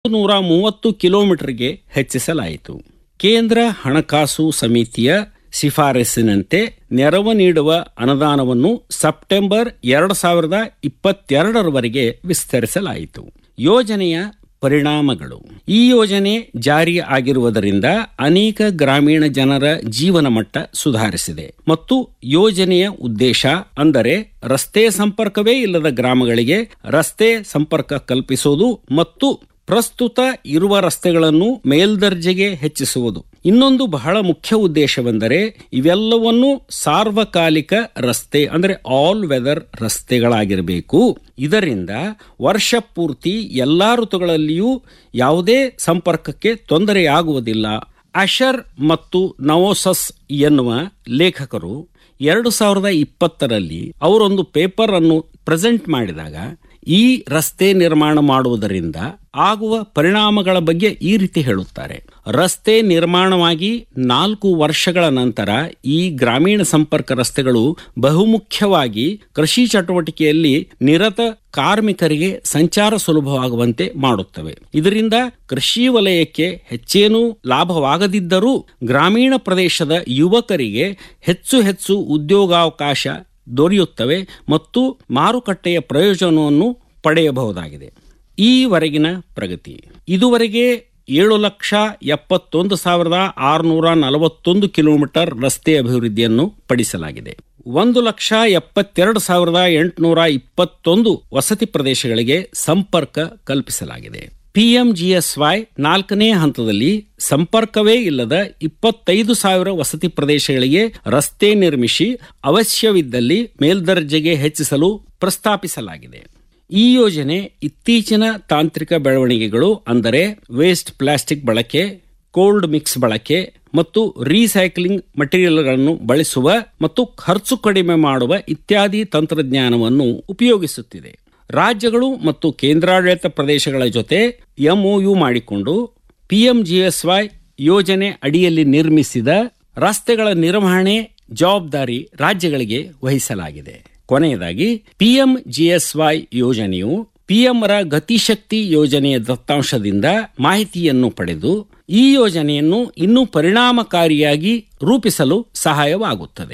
ನೂರ ಮೂವತ್ತು ಕಿಲೋಮೀಟರ್ಗೆ ಹೆಚ್ಚಿಸಲಾಯಿತು ಕೇಂದ್ರ ಹಣಕಾಸು ಸಮಿತಿಯ ಶಿಫಾರಸಿನಂತೆ ನೆರವು ನೀಡುವ ಅನುದಾನವನ್ನು ಸೆಪ್ಟೆಂಬರ್ ಎರಡು ಸಾವಿರದ ಇಪ್ಪತ್ತೆರಡರವರೆಗೆ ವಿಸ್ತರಿಸಲಾಯಿತು ಯೋಜನೆಯ ಪರಿಣಾಮಗಳು ಈ ಯೋಜನೆ ಜಾರಿ ಆಗಿರುವುದರಿಂದ ಅನೇಕ ಗ್ರಾಮೀಣ ಜನರ ಜೀವನ ಮಟ್ಟ ಸುಧಾರಿಸಿದೆ ಮತ್ತು ಯೋಜನೆಯ ಉದ್ದೇಶ ಅಂದರೆ ರಸ್ತೆ ಸಂಪರ್ಕವೇ ಇಲ್ಲದ ಗ್ರಾಮಗಳಿಗೆ ರಸ್ತೆ ಸಂಪರ್ಕ ಕಲ್ಪಿಸುವುದು ಮತ್ತು ಪ್ರಸ್ತುತ ಇರುವ ರಸ್ತೆಗಳನ್ನು ಮೇಲ್ದರ್ಜೆಗೆ ಹೆಚ್ಚಿಸುವುದು ಇನ್ನೊಂದು ಬಹಳ ಮುಖ್ಯ ಉದ್ದೇಶವೆಂದರೆ ಇವೆಲ್ಲವನ್ನು ಸಾರ್ವಕಾಲಿಕ ರಸ್ತೆ ಅಂದರೆ ಆಲ್ ವೆದರ್ ರಸ್ತೆಗಳಾಗಿರಬೇಕು ಇದರಿಂದ ವರ್ಷ ಪೂರ್ತಿ ಎಲ್ಲಾ ಋತುಗಳಲ್ಲಿಯೂ ಯಾವುದೇ ಸಂಪರ್ಕಕ್ಕೆ ತೊಂದರೆಯಾಗುವುದಿಲ್ಲ ಅಶರ್ ಮತ್ತು ನವೋಸಸ್ ಎನ್ನುವ ಲೇಖಕರು ಎರಡು ಸಾವಿರದ ಇಪ್ಪತ್ತರಲ್ಲಿ ಅವರೊಂದು ಪೇಪರ್ ಅನ್ನು ಪ್ರೆಸೆಂಟ್ ಮಾಡಿದಾಗ ಈ ರಸ್ತೆ ನಿರ್ಮಾಣ ಮಾಡುವುದರಿಂದ ಆಗುವ ಪರಿಣಾಮಗಳ ಬಗ್ಗೆ ಈ ರೀತಿ ಹೇಳುತ್ತಾರೆ ರಸ್ತೆ ನಿರ್ಮಾಣವಾಗಿ ನಾಲ್ಕು ವರ್ಷಗಳ ನಂತರ ಈ ಗ್ರಾಮೀಣ ಸಂಪರ್ಕ ರಸ್ತೆಗಳು ಬಹುಮುಖ್ಯವಾಗಿ ಕೃಷಿ ಚಟುವಟಿಕೆಯಲ್ಲಿ ನಿರತ ಕಾರ್ಮಿಕರಿಗೆ ಸಂಚಾರ ಸುಲಭವಾಗುವಂತೆ ಮಾಡುತ್ತವೆ ಇದರಿಂದ ಕೃಷಿ ವಲಯಕ್ಕೆ ಹೆಚ್ಚೇನೂ ಲಾಭವಾಗದಿದ್ದರೂ ಗ್ರಾಮೀಣ ಪ್ರದೇಶದ ಯುವಕರಿಗೆ ಹೆಚ್ಚು ಹೆಚ್ಚು ಉದ್ಯೋಗಾವಕಾಶ ದೊರೆಯುತ್ತವೆ ಮತ್ತು ಮಾರುಕಟ್ಟೆಯ ಪ್ರಯೋಜನವನ್ನು ಪಡೆಯಬಹುದಾಗಿದೆ ಈವರೆಗಿನ ಪ್ರಗತಿ ಇದುವರೆಗೆ ಏಳು ಲಕ್ಷ ಎಪ್ಪತ್ತೊಂದು ಸಾವಿರದ ಆರುನೂರ ನಲವತ್ತೊಂದು ಕಿಲೋಮೀಟರ್ ರಸ್ತೆ ಅಭಿವೃದ್ಧಿಯನ್ನು ಪಡಿಸಲಾಗಿದೆ ಒಂದು ಲಕ್ಷ ಎಪ್ಪತ್ತೆರಡು ಸಾವಿರದ ಎಂಟುನೂರ ಇಪ್ಪತ್ತೊಂದು ವಸತಿ ಪ್ರದೇಶಗಳಿಗೆ ಸಂಪರ್ಕ ಕಲ್ಪಿಸಲಾಗಿದೆ ಪಿಎಂಜಿಎಸ್ವೈ ನಾಲ್ಕನೇ ಹಂತದಲ್ಲಿ ಸಂಪರ್ಕವೇ ಇಲ್ಲದ ಇಪ್ಪತ್ತೈದು ಸಾವಿರ ವಸತಿ ಪ್ರದೇಶಗಳಿಗೆ ರಸ್ತೆ ನಿರ್ಮಿಸಿ ಅವಶ್ಯವಿದ್ದಲ್ಲಿ ಮೇಲ್ದರ್ಜೆಗೆ ಹೆಚ್ಚಿಸಲು ಪ್ರಸ್ತಾಪಿಸಲಾಗಿದೆ ಈ ಯೋಜನೆ ಇತ್ತೀಚಿನ ತಾಂತ್ರಿಕ ಬೆಳವಣಿಗೆಗಳು ಅಂದರೆ ವೇಸ್ಟ್ ಪ್ಲಾಸ್ಟಿಕ್ ಬಳಕೆ ಕೋಲ್ಡ್ ಮಿಕ್ಸ್ ಬಳಕೆ ಮತ್ತು ರೀಸೈಕ್ಲಿಂಗ್ ಮಟೀರಿಯಲ್ಗಳನ್ನು ಬಳಸುವ ಮತ್ತು ಖರ್ಚು ಕಡಿಮೆ ಮಾಡುವ ಇತ್ಯಾದಿ ತಂತ್ರಜ್ಞಾನವನ್ನು ಉಪಯೋಗಿಸುತ್ತಿದೆ ರಾಜ್ಯಗಳು ಮತ್ತು ಕೇಂದ್ರಾಡಳಿತ ಪ್ರದೇಶಗಳ ಜೊತೆ ಎಂಒಯು ಮಾಡಿಕೊಂಡು ಪಿಎಂಜಿಎಸ್ವೈ ಯೋಜನೆ ಅಡಿಯಲ್ಲಿ ನಿರ್ಮಿಸಿದ ರಸ್ತೆಗಳ ನಿರ್ವಹಣೆ ಜವಾಬ್ದಾರಿ ರಾಜ್ಯಗಳಿಗೆ ವಹಿಸಲಾಗಿದೆ ಕೊನೆಯದಾಗಿ ಪಿಎಂಜಿಎಸ್ವೈ ಯೋಜನೆಯು ಪಿಎಂರ ಗತಿಶಕ್ತಿ ಯೋಜನೆಯ ದತ್ತಾಂಶದಿಂದ ಮಾಹಿತಿಯನ್ನು ಪಡೆದು ಈ ಯೋಜನೆಯನ್ನು ಇನ್ನೂ ಪರಿಣಾಮಕಾರಿಯಾಗಿ ರೂಪಿಸಲು ಸಹಾಯವಾಗುತ್ತದೆ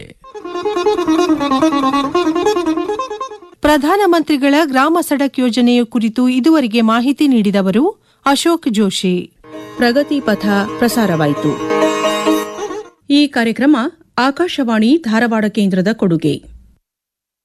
ಪ್ರಧಾನಮಂತ್ರಿಗಳ ಗ್ರಾಮ ಸಡಕ್ ಯೋಜನೆಯ ಕುರಿತು ಇದುವರೆಗೆ ಮಾಹಿತಿ ನೀಡಿದವರು ಅಶೋಕ್ ಜೋಶಿ ಪ್ರಗತಿ ಪಥ ಪ್ರಸಾರವಾಯಿತು ಈ ಕಾರ್ಯಕ್ರಮ ಆಕಾಶವಾಣಿ ಧಾರವಾಡ ಕೇಂದ್ರದ ಕೊಡುಗೆ